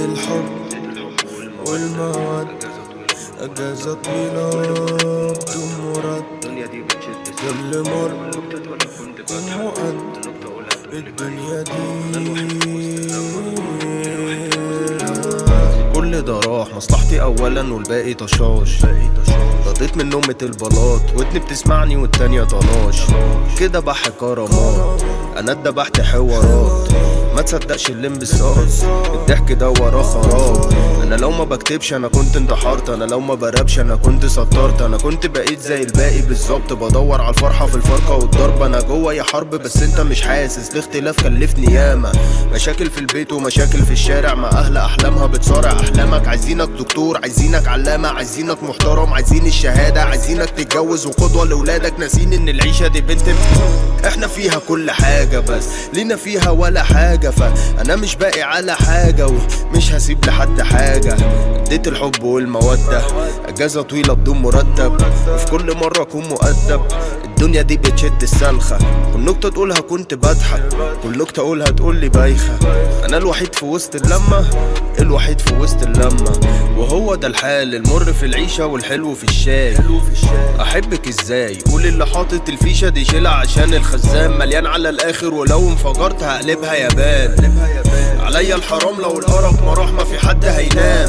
الحب والمواد أجازة طويلة بدون مراد الدنيا دي بتشد كل مرة النكتة تقولها كنت كن بضحك مؤد النكتة أقولها الدنيا دي كل ده راح مصلحتي اولا والباقي طشاش رضيت من نومة البلاط ودني بتسمعني والتانية طناش كده بح كرامات انا اتدبحت حوارات ما تصدقش اللي انبساط الضحك ده وراه خراب انا لو ما بكتبش انا كنت انتحرت انا لو ما برابش انا كنت سطرت انا كنت بقيت زي الباقي بالظبط بدور على الفرحة في الفرقة والضرب انا جوه يا حرب بس انت مش حاسس الاختلاف كلفني ياما مشاكل في البيت ومشاكل في الشارع مع اهل احلامها بتصارع احلامك عايزينك دكتور عايزينك علامة عايزينك محترم عايزين الشهادة عايزينك تتجوز وقدوة لاولادك ناسين ان العيشة دي بنت احنا فيها كل حاجة بس لينا فيها ولا حاجة فانا مش باقي على حاجة ومش هسيب لحد حاجة اديت الحب والمودة اجازة طويلة بدون مرتب وفي كل مرة اكون مؤدب الدنيا دي بتشد السلخة كل نكتة تقولها كنت بضحك كل نكتة اقولها تقولي بايخة انا الوحيد في وسط اللمة الوحيد في وسط اللمة وهو ده الحال المر في العيشة والحلو في الشاي احبك ازاي قول اللي حاطط الفيشة دي شيلها عشان الخزان مليان على الاخر ولو انفجرت هقلبها يابان عليا الحرام لو القرف ما راح ما في حد هينام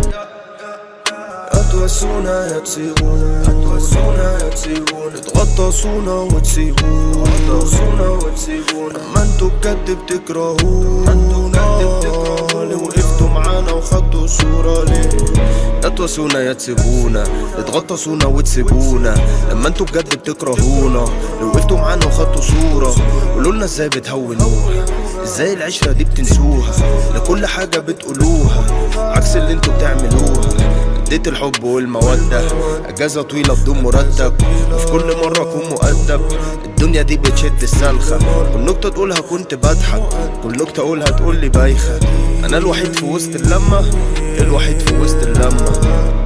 اتوسونا يا تسيبونا اتوسونا يا تسيبونا تغطسونا وتسيبونا تغطسونا وتسيبونا اما انتوا بجد بتكرهونا اللي وقفتوا معانا وخدتوا صورة ليه يا تواسونا يا تسيبونا تغطسونا وتسيبونا لما انتوا بجد بتكرهونا لو وقفتوا معانا وخدتوا صورة قولولنا ازاي بتهونوها ازاي العشرة دي بتنسوها لكل حاجة بتقولوها عكس اللي انتوا بتعملوها اديت الحب والمودة اجازة طويلة بدون مرتب وفي كل مرة اكون مؤدب الدنيا دي بتشد السلخة كل نكتة تقولها كنت بضحك كل نكتة اقولها تقولي بايخة انا الوحيد في وسط اللمة الوحيد في وسط اللمة